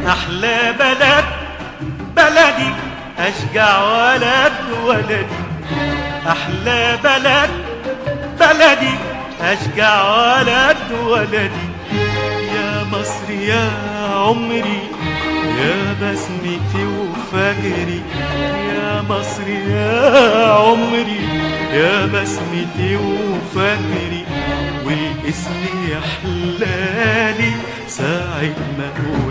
أحلى بلد بلدي أشجع ولد ولدي أحلى بلد بلدي أشجع ولد ولدي يا مصر يا عمري يا بسمتي وفجري يا مصر يا عمري يا بسمتي وفجري والاسم يحلالي ساعة ما أقول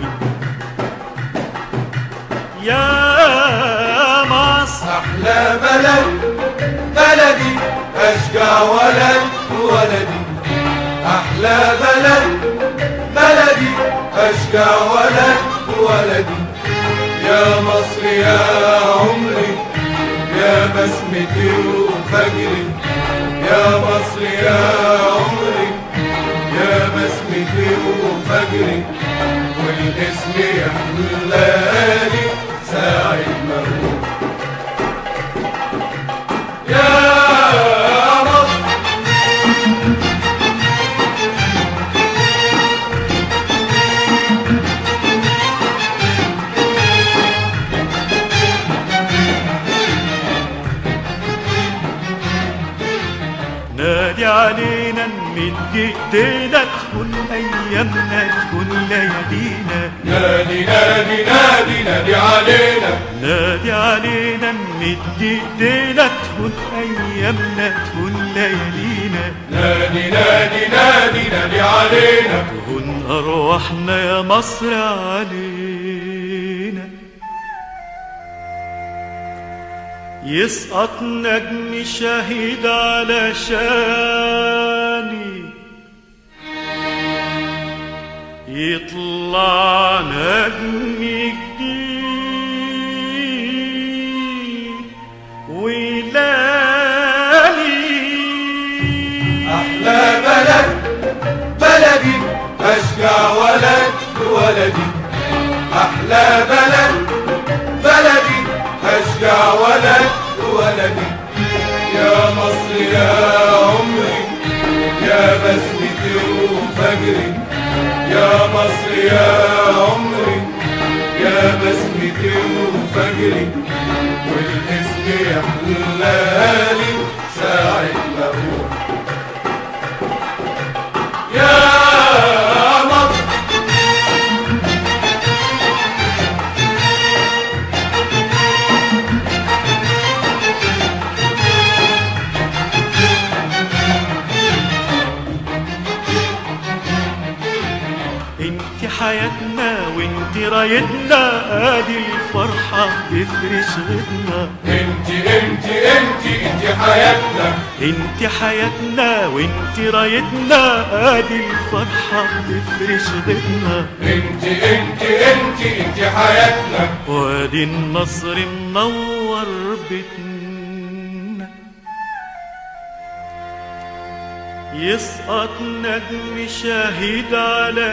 يا مصر أحلى بلد بلدي أشجع ولد ولدي أحلى بلد بلدي أشجع ولد ولدي يا مصر يا عمري يا بسمتي وفجري يا مصر يا عمري يا بسمتي وفجري والاسم يحلالي ساعة ما أقول يا مصر نادي علينا نمد ايدينا تكون ايامنا تكون ليالينا نادي نادي نادي نادي علينا نادي علينا نمد ايدينا تكون ايامنا تكون ليالينا نادي نادي نادي نادي علينا تهون ارواحنا يا مصر علينا يسقط نجم شهيد على شاني يطلع نجم جديد ويلالي أحلى بلد بلدي أشجع ولد ولدي أحلى بلد بلدي أشجع ولد ولدي يا مصر يا عمري يا بسمتي وفجري يا مصر يا عمري يا بسمتي وفجري والاسم يحلالي ساعة ما أقول يا مصر انت حياتنا وانت رايتنا ادي الفرحة تفرش غدنا انت انت انت انت حياتنا انت حياتنا وانت رايتنا ادي الفرحة تفرش غدنا انت انت انت انت حياتنا وادي النصر منور بيتنا يسقط نجم شهيد على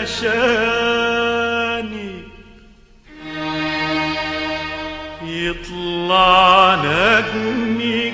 شاني يطلع نجم